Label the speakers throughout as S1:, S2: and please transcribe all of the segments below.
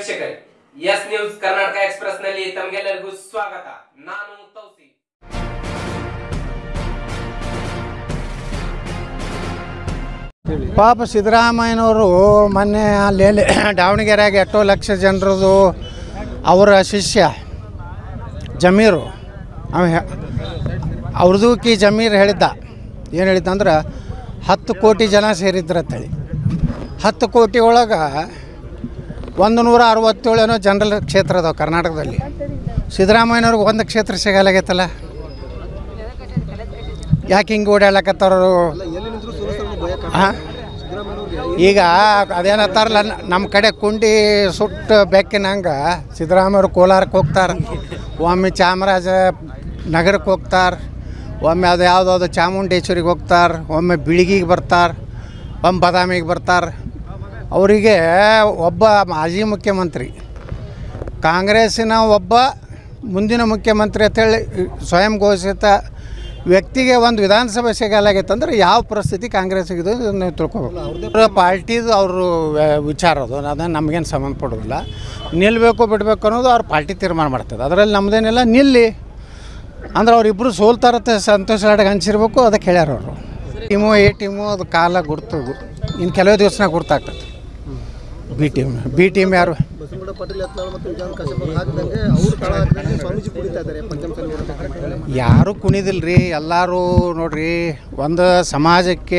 S1: ವೀಕ್ಷಕರೇ S news Karnataka express ನಲ್ಲಿ ತಮಗೆಲ್ಲರಿಗೂ ಸ್ವಾಗತ ನಾನು ತೌಸಿ
S2: ಪಾಪ ಸಿದ್ದರಾಮಯ್ಯನವರು ಮೊನ್ನೆ ಅಲ್ಲಿ ಎಲ್ಲಿ ದಾವಣಗೆರೆಯಾಗ ಎಷ್ಟೋ ಲಕ್ಷ ಜನರದು ಅವರ ಶಿಷ್ಯ ಜಮೀರು ಅವ ಹೆ- ಅವ್ರದ್ದು ಕಿ ಜಮೀರ್ ಹೇಳಿದ್ದ ಏನು ಹೇಳಿದ್ದ ಅಂದ್ರೆ ಹತ್ತು ಕೋಟಿ ಜನ ಸೇರಿದ್ರತ್ತೇಳಿ ಹತ್ತು ಕೋಟಿ ಒಳಗೆ ಒಂದು ನೂರ ಅರವತ್ತೇಳೇನೋ ಜನರಲ್ ಕ್ಷೇತ್ರ ಅದಾವೆ ಕರ್ನಾಟಕದಲ್ಲಿ ಸಿದ್ದರಾಮಯ್ಯನವ್ರಿಗೆ ಒಂದು ಕ್ಷೇತ್ರ ಸಿಗಲಾಗೈತಲ್ಲ ಯಾಕೆ ಹಿಂಗೆ ಓಡಾಡ್ಲಕತ್ತಾರು ಹಾಂ ಈಗ ಅದೇನತ್ತಾರಲ್ಲ ನಮ್ಮ ಕಡೆ ಕುಂಡಿ ಸುಟ್ಟು ಬೆಕ್ಕಿನಂಗೆ ಸಿದ್ದರಾಮಯ್ಯವ್ರು ಕೋಲಾರಕ್ಕೆ ಹೋಗ್ತಾರೆ ಒಮ್ಮೆ ಚಾಮರಾಜ ನಗರಕ್ಕೆ ಹೋಗ್ತಾರೆ ಒಮ್ಮೆ ಅದು ಯಾವುದಾದ್ರು ಚಾಮುಂಡೇಶ್ವರಿಗೆ ಹೋಗ್ತಾರೆ ಒಮ್ಮೆ ಬಿಳಿಗಿಗೆ ಬರ್ತಾರೆ ಒಮ್ಮೆ ಬದಾಮಿಗೆ ಬರ್ತಾರೆ ಅವರಿಗೆ ಒಬ್ಬ ಮಾಜಿ ಮುಖ್ಯಮಂತ್ರಿ ಕಾಂಗ್ರೆಸ್ಸಿನ ಒಬ್ಬ ಮುಂದಿನ ಮುಖ್ಯಮಂತ್ರಿ ಅಂತೇಳಿ ಸ್ವಯಂ ಘೋಷಿತ ವ್ಯಕ್ತಿಗೆ ಒಂದು ವಿಧಾನಸಭೆ ಸಿಗಲಾಗೈತಂದ್ರೆ ಯಾವ ಪರಿಸ್ಥಿತಿ ಕಾಂಗ್ರೆಸ್ಸಿಗೆ ನೀವು ತಿಳ್ಕೊಬೇಕು ಅವ್ರ ಪಾರ್ಟಿದು ಅವರು ವಿಚಾರ ಅದು ಅದನ್ನು ನಮಗೇನು ಸಂಬಂಧಪಡೋದಿಲ್ಲ ನಿಲ್ಲಬೇಕು ಬಿಡಬೇಕು ಅನ್ನೋದು ಅವ್ರ ಪಾರ್ಟಿ ತೀರ್ಮಾನ ಮಾಡ್ತದೆ ಅದರಲ್ಲಿ ನಮ್ಮದೇನಿಲ್ಲ ನಿಲ್ಲಿ ಅಂದ್ರೆ ಅವರಿಬ್ಬರು ಸೋಲ್ತಾರತ್ತೆ ಸಂತೋಷ ಲಾಡಗೆ ಹಂಚಿರ್ಬೇಕು ಅದಕ್ಕೆ ಹೇಳ್ಯಾರ ಅವರು ಟೀಮು ಎ ಟೀಮು ಅದು ಕಾಲ ಗುರ್ತು ಇನ್ನು ಕೆಲವೇ ದಿವಸನಾಗ ಗುರ್ತಾಗ್ತದೆ ಬಿ ಟೀಮ್ ಬಿ ಟೀಮ್ ಯಾರು
S3: ಬಸವನಗೌಡ ಪಾಟೀಲ್ ಯತ್ನಾಳ್ ಮತ್ತು ವಿಧಾನ ಕಾಶ್ಯಪ್ ಅವ್ರು ಹಾಕಿದಂಗೆ ಅವ್ರು ತಾಳ ಹಾಕಿದಂಗೆ ಸ್ವಾಮೀಜಿ ಕುಡಿತಾ ಇದ್ದಾರೆ ಪಂಚಮಸಾಲಿ ನೋಡಬೇಕು
S2: ಯಾರೂ ಕುಣಿದಿಲ್ಲ ರೀ ಎಲ್ಲರೂ ನೋಡ್ರಿ ಒಂದು ಸಮಾಜಕ್ಕೆ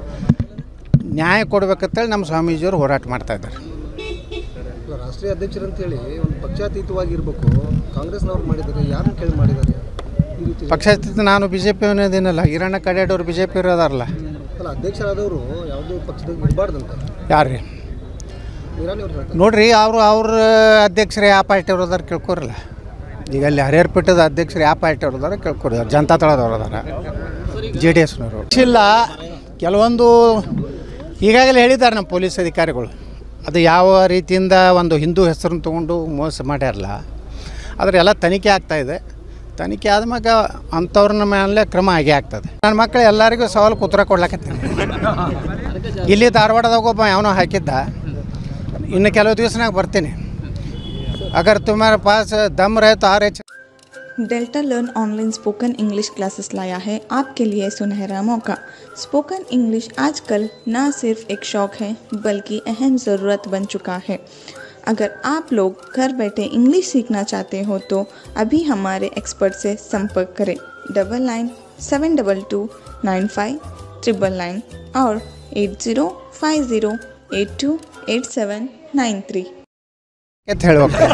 S2: ನ್ಯಾಯ ಕೊಡ್ಬೇಕಂತೇಳಿ ನಮ್ಮ ಸ್ವಾಮೀಜಿಯವರು ಹೋರಾಟ ಮಾಡ್ತಾ ಇದ್ದಾರೆ
S3: ರಾಷ್ಟ್ರೀಯ ಅಧ್ಯಕ್ಷರು ಅಂತ ಹೇಳಿ ಒಂದು ಪಕ್ಷಾತೀತವಾಗಿ ಇರಬೇಕು ಕಾಂಗ್ರೆಸ್ನವ್ರು ಮಾಡಿದ್ದಾರೆ ಯಾರನ್ನ ಕೇಳಿ ಮಾಡಿದ್ದಾರೆ ಈ ರೀತಿ
S2: ಪಕ್ಷಾತೀತ ನಾನು ಬಿ ಜೆ ಪಿ ಅನ್ನೋದೇನಲ್ಲ ಹಿರಣ್ಣ ಕಡೆಯವ್ರು ಬಿ ಜೆ ಪಿ ಇರೋದಾರಲ್ಲ
S3: ಅಲ್ಲ ಅಧ್ಯಕ್ಷರಾದವರು ಯಾವುದೋ ಪಕ್ಷದಾಗ ಇರಬಾರ್ದಂತ
S2: ಯಾರು ರೀ
S3: ಇರಾನಿ ಅವ್ರು ಹೇಳ್ತಾರೆ
S2: ನೋಡ್ರಿ ಅವರು ಅವ್ರ ಅಧ್ಯಕ್ಷರು ಯಾವ ಪಾರ್ಟಿ ಅವ್ರದಾರ ಕೇಳ್ಕೊರಲ್ಲ ಈಗ ಅಲ್ಲಿ ಹರಿಹರ ಪೀಠದ ಅಧ್ಯಕ್ಷರು ಯಾವ ಪಾರ್ಟಿ ಅವ್ರದಾರ ಕೇಳ್ಕೊರಿ ಜನತಾ ದಳದವ್ರು ಅದಾರ ಜೆ ಡಿ ಎಸ್ನವರು ಇಲ್ಲ ಕೆಲವೊಂದು ಈಗಾಗಲೇ ಹೇಳಿದ್ದಾರೆ ನಮ್ಮ ಪೊಲೀಸ್ ಅಧಿಕಾರಿಗಳು ಅದು ಯಾವ ರೀತಿಯಿಂದ ಒಂದು ಹಿಂದೂ ಹೆಸರನ್ನು ತೊಗೊಂಡು ಮೋಸ ಮಾಡ್ಯಾರಲ್ಲ ಆದರೆ ಎಲ್ಲ ತನಿಖೆ ಆಗ್ತಾಯಿದೆ ತನಿಖೆ ಆದ್ಮ್ಯಾಗ ಅಂಥವ್ರನ್ನ ಮೇಲೆ ಕ್ರಮ ಆಗೇ ಆಗ್ತದೆ ನನ್ನ ಮಕ್ಕಳು ಎಲ್ಲರಿಗೂ ಸವಾಲು ಉತ್ತರ ಕೊಡ್ಲಕತ್ತೀನಿ ಇಲ್ಲಿ ಧಾರವಾಡದಾಗ ಒಬ್ಬ ಯಾವನೋ ಹಾಕಿದ್ದ ಇನ್ನು ಕೆಲವು ದಿವಸನಾಗ ಬರ್ತೀನಿ ಅಗರ್ ತುಮಾರ ಪಾಸ್ ದಮ್ ರहे तो आ रहे
S4: Delta learn online spoken English classes लाया है आपके लिए सुनहरा मौका स्पोकन इंग्लिश आजकल न सिर्फ एक शौक है बल्कि अहम ज़रूरत बन चुका है अगर आप लोग घर बैठे इंग्लिश सीखना चाहते हो तो अभी हमारे एक्सपर्ट से संपर्क करें double nine seven double two nine five triple nine और eight zero five zero eight two eight seven nine three
S2: ಅಂತ ಹೇಳಿ ಹೋಗ್ತೀನಿ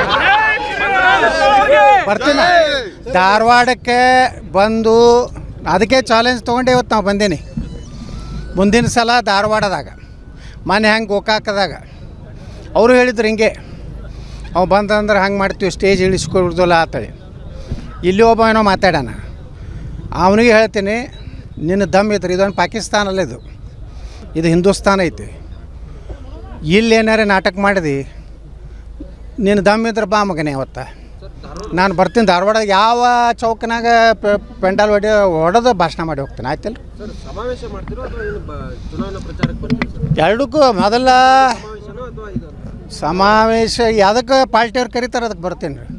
S2: ಬರ್ತೀನಿ ಧಾರವಾಡಕ್ಕೆ ಬಂದು ಅದಕ್ಕೆ ಚಾಲೆಂಜ್ ತೊಗೊಂಡೆ ಇವತ್ತು ನಾವು ಬಂದೀನಿ ಮುಂದಿನ ಸಲ ಧಾರವಾಡದಾಗ ಮೊನ್ನೆ ಹೆಂಗೆ ಗೋಕಾಕದಾಗ ಅವರು ಹೇಳಿದ್ರು ಹಿಂಗೆ ಅವು ಬಂದಂದ್ರೆ ಹಂಗೆ ಮಾಡ್ತೀವಿ ಸ್ಟೇಜ್ ಇಳಿಸ್ಕೊಡ್ದಲ್ಲ ಆತಳಿ ಇಲ್ಲಿ ಒಬ್ಬ ಏನೋ ಮಾತಾಡೋಣ ಅವನಿಗೆ ಹೇಳ್ತೀನಿ ನಿನ್ನ ದಮ್ ಇದ್ರಿ ಇದೊಂದು ಪಾಕಿಸ್ತಾನಲ್ಲ ಇದು ಇದು ಹಿಂದೂಸ್ತಾನ ಐತಿ ಇಲ್ಲಿ ಏನಾರೇ ನಾಟಕ ಮಾಡಿದಿ ನೀನು ದಮ್ ಇದ್ರೆ ಬಾ ಮಗನೇ ಅವತ್ತ ನಾನು ಬರ್ತೀನಿ ಧಾರವಾಡ ಯಾವ ಚೌಕನಾಗ ಪ- ಪೆಂಡಾಲ್ ಹೊಡಿ ಹೊಡೆದು ಭಾಷಣ ಮಾಡಿ ಹೋಗ್ತೀನಿ ಆಯ್ತಲ್ಲ
S3: ಸರ್ ಸಮಾವೇಶ ಮಾಡ್ತಿರೋ ಅಥವಾ ಏನು ಬ- ಚುನಾವಣಾ ಪ್ರಚಾರಕ್ಕೆ ಬರ್ತೀವಿ ಸರ್
S2: ಎರಡಕ್ಕೂ ಮೊದಲ
S3: ಸಮಾವೇಶನೋ ಅಥವಾ ಇದು
S2: ಸಮಾವೇಶ ಯಾವುದಕ್ಕೆ ಪಾರ್ಟಿಯವ್ರು ಕರೀತಾರೆ ಅದಕ್ಕೆ ಬರ್ತೀನಿ ರೀ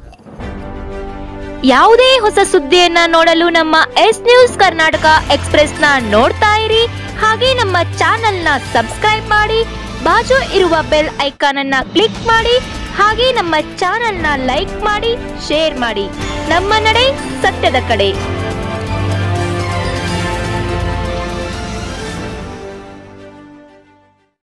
S5: ಯಾವುದೇ ಹೊಸ ಸುದ್ದಿಯನ್ನ ನೋಡಲು ನಮ್ಮ ಎಸ್ ನ್ಯೂಸ್ ಕರ್ನಾಟಕ ಎಕ್ಸ್ಪ್ರೆಸ್ನ ನೋಡ್ತಾ ಇರಿ ಹಾಗೆ ನಮ್ಮ ಚಾನೆಲ್ನ ಸಬ್ಸ್ಕ್ರೈಬ್ ಮಾಡಿ ಬಾಜು ಇರುವ ಬೆಲ್ ಐಕಾನ್ ಅನ್ನ ಕ್ಲಿಕ್ ಮಾಡಿ ಹಾಗೆ ನಮ್ಮ ಚಾನೆಲ್ನ ಲೈಕ್ ಮಾಡಿ ಶೇರ್ ಮಾಡಿ ನಮ್ಮ ನಡೆ ಸತ್ಯದ ಕಡೆ